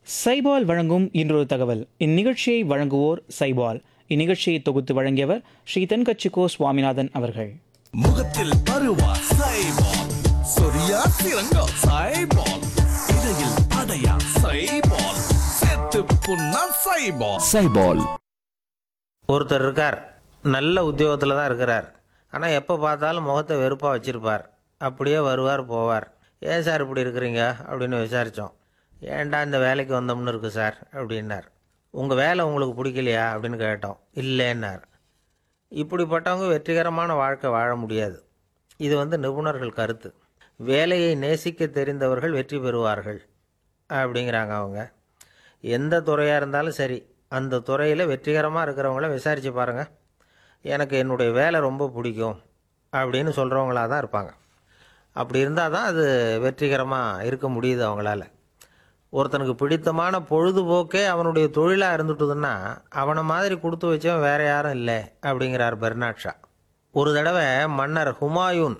சைபால் வழங்கும் இன்றொரு தகவல் இந்நிகழ்ச்சியை வழங்குவோர் சைபால் இந்நிகழ்ச்சியை தொகுத்து வழங்கியவர் ஸ்ரீ தென்கட்சிக்கோ சுவாமிநாதன் அவர்கள் முகத்தில் பருவா சைபால் சொரியா சிறங்கோ சைபால் இடையில் அடையா சைபால் செத்து புண்ணா சைபால் சைபால் ஒருத்தர் இருக்கார் நல்ல உத்தியோகத்தில் தான் இருக்கிறார் ஆனால் எப்போ பார்த்தாலும் முகத்தை வெறுப்பாக வச்சுருப்பார் அப்படியே வருவார் போவார் ஏன் சார் இப்படி இருக்கிறீங்க அப்படின்னு விசாரித்தோம் ஏன்டா இந்த வேலைக்கு வந்தோம்னு இருக்கு சார் அப்படின்னார் உங்கள் வேலை உங்களுக்கு பிடிக்கலையா அப்படின்னு கேட்டோம் இல்லைன்னார் இப்படிப்பட்டவங்க வெற்றிகரமான வாழ்க்கை வாழ முடியாது இது வந்து நிபுணர்கள் கருத்து வேலையை நேசிக்க தெரிந்தவர்கள் வெற்றி பெறுவார்கள் அப்படிங்கிறாங்க அவங்க எந்த துறையாக இருந்தாலும் சரி அந்த துறையில் வெற்றிகரமாக இருக்கிறவங்கள விசாரித்து பாருங்கள் எனக்கு என்னுடைய வேலை ரொம்ப பிடிக்கும் அப்படின்னு சொல்கிறவங்களா தான் இருப்பாங்க அப்படி இருந்தால் தான் அது வெற்றிகரமாக இருக்க முடியுது அவங்களால ஒருத்தனுக்கு பிடித்தமான பொழுதுபோக்கே அவனுடைய தொழிலாக இருந்துட்டுதுன்னா அவனை மாதிரி கொடுத்து வச்சவன் வேற யாரும் இல்லை அப்படிங்கிறார் பெர்னாட் ஷா ஒரு தடவை மன்னர் ஹுமாயூன்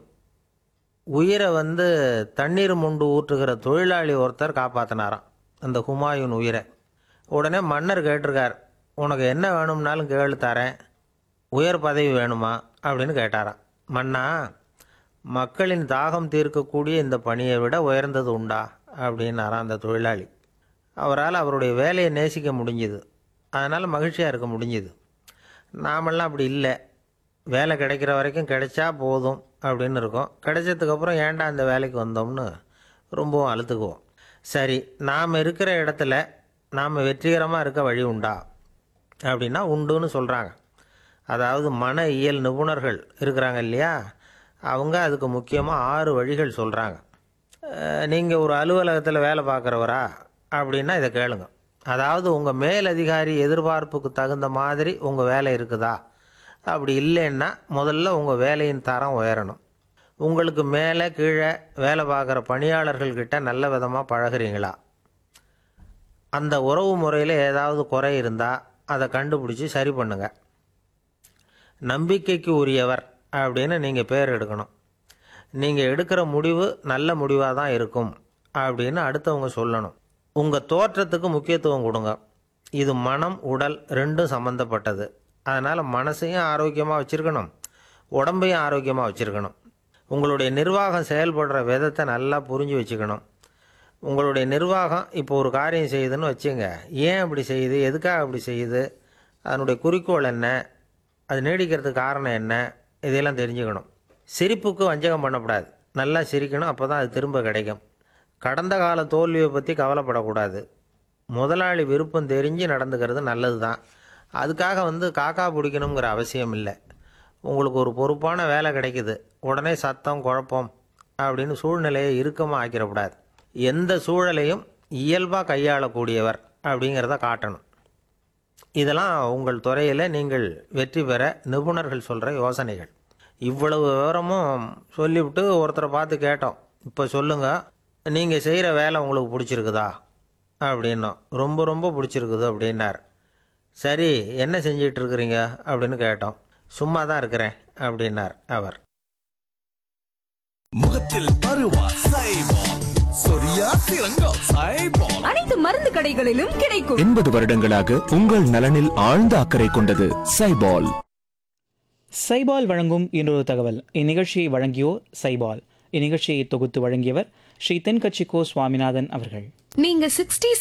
உயிரை வந்து தண்ணீர் முண்டு ஊற்றுகிற தொழிலாளி ஒருத்தர் காப்பாற்றினாராம் அந்த ஹுமாயூன் உயிரை உடனே மன்னர் கேட்டிருக்கார் உனக்கு என்ன வேணும்னாலும் கேளு தரேன் உயர் பதவி வேணுமா அப்படின்னு கேட்டாராம் மன்னா மக்களின் தாகம் தீர்க்கக்கூடிய இந்த பணியை விட உயர்ந்தது உண்டா அப்படின்னாராம் அந்த தொழிலாளி அவரால் அவருடைய வேலையை நேசிக்க முடிஞ்சுது அதனால் மகிழ்ச்சியாக இருக்க முடிஞ்சுது நாமெல்லாம் அப்படி இல்லை வேலை கிடைக்கிற வரைக்கும் கிடைச்சா போதும் அப்படின்னு இருக்கோம் கிடைச்சதுக்கப்புறம் ஏன்டா இந்த வேலைக்கு வந்தோம்னு ரொம்பவும் அழுத்துக்குவோம் சரி நாம் இருக்கிற இடத்துல நாம் வெற்றிகரமாக இருக்க வழி உண்டா அப்படின்னா உண்டுன்னு சொல்கிறாங்க அதாவது மன இயல் நிபுணர்கள் இருக்கிறாங்க இல்லையா அவங்க அதுக்கு முக்கியமாக ஆறு வழிகள் சொல்கிறாங்க நீங்கள் ஒரு அலுவலகத்தில் வேலை பார்க்குறவரா அப்படின்னா இதை கேளுங்க அதாவது உங்கள் மேலதிகாரி எதிர்பார்ப்புக்கு தகுந்த மாதிரி உங்கள் வேலை இருக்குதா அப்படி இல்லைன்னா முதல்ல உங்கள் வேலையின் தரம் உயரணும் உங்களுக்கு மேலே கீழே வேலை பார்க்குற பணியாளர்கள்கிட்ட நல்ல விதமாக பழகுறீங்களா அந்த உறவு முறையில் ஏதாவது குறை இருந்தால் அதை கண்டுபிடிச்சி சரி பண்ணுங்க நம்பிக்கைக்கு உரியவர் அப்படின்னு நீங்கள் பேர் எடுக்கணும் நீங்கள் எடுக்கிற முடிவு நல்ல முடிவாக தான் இருக்கும் அப்படின்னு அடுத்தவங்க சொல்லணும் உங்கள் தோற்றத்துக்கு முக்கியத்துவம் கொடுங்க இது மனம் உடல் ரெண்டும் சம்மந்தப்பட்டது அதனால் மனசையும் ஆரோக்கியமாக வச்சுருக்கணும் உடம்பையும் ஆரோக்கியமாக வச்சுருக்கணும் உங்களுடைய நிர்வாகம் செயல்படுற விதத்தை நல்லா புரிஞ்சு வச்சுக்கணும் உங்களுடைய நிர்வாகம் இப்போ ஒரு காரியம் செய்யுதுன்னு வச்சுங்க ஏன் அப்படி செய்யுது எதுக்காக அப்படி செய்யுது அதனுடைய குறிக்கோள் என்ன அது நீடிக்கிறதுக்கு காரணம் என்ன இதையெல்லாம் தெரிஞ்சுக்கணும் சிரிப்புக்கு வஞ்சகம் பண்ணக்கூடாது நல்லா சிரிக்கணும் அப்போ தான் அது திரும்ப கிடைக்கும் கடந்த கால தோல்வியை பற்றி கவலைப்படக்கூடாது முதலாளி விருப்பம் தெரிஞ்சு நடந்துக்கிறது நல்லது தான் அதுக்காக வந்து காக்கா பிடிக்கணுங்கிற அவசியம் இல்லை உங்களுக்கு ஒரு பொறுப்பான வேலை கிடைக்குது உடனே சத்தம் குழப்பம் அப்படின்னு சூழ்நிலையை இறுக்கமாக ஆக்கிடக்கூடாது எந்த சூழலையும் இயல்பாக கையாளக்கூடியவர் அப்படிங்கிறத காட்டணும் இதெல்லாம் உங்கள் துறையில் நீங்கள் வெற்றி பெற நிபுணர்கள் சொல்கிற யோசனைகள் இவ்வளவு விவரமும் சொல்லிவிட்டு ஒருத்தரை பார்த்து கேட்டோம் இப்போ சொல்லுங்கள் நீங்கள் செய்கிற வேலை உங்களுக்கு பிடிச்சிருக்குதா அப்படின்னோம் ரொம்ப ரொம்ப பிடிச்சிருக்குது அப்படின்னார் சரி என்ன செஞ்சிட்டு இருக்கிறீங்க அப்படின்னு கேட்டோம் சும்மா தான் இருக்கிறேன் அப்படின்னார் அவர் முகத்தில் பருவா சைபால் சொரியா சிறங்கோ சைபால் அனைத்து மருந்து கடைகளிலும் கிடைக்கும் எண்பது வருடங்களாக உங்கள் நலனில் ஆழ்ந்த அக்கறை கொண்டது சைபால் சைபால் வழங்கும் இன்றொரு தகவல் இந்நிகழ்ச்சியை வழங்கியோர் சைபால் இந்நிகழ்ச்சியை தொகுத்து வழங்கியவர் ஸ்ரீ தென்கட்சிக்கோ சுவாமிநாதன் அவர்கள் நீங்க சிக்ஸ்டீஸ்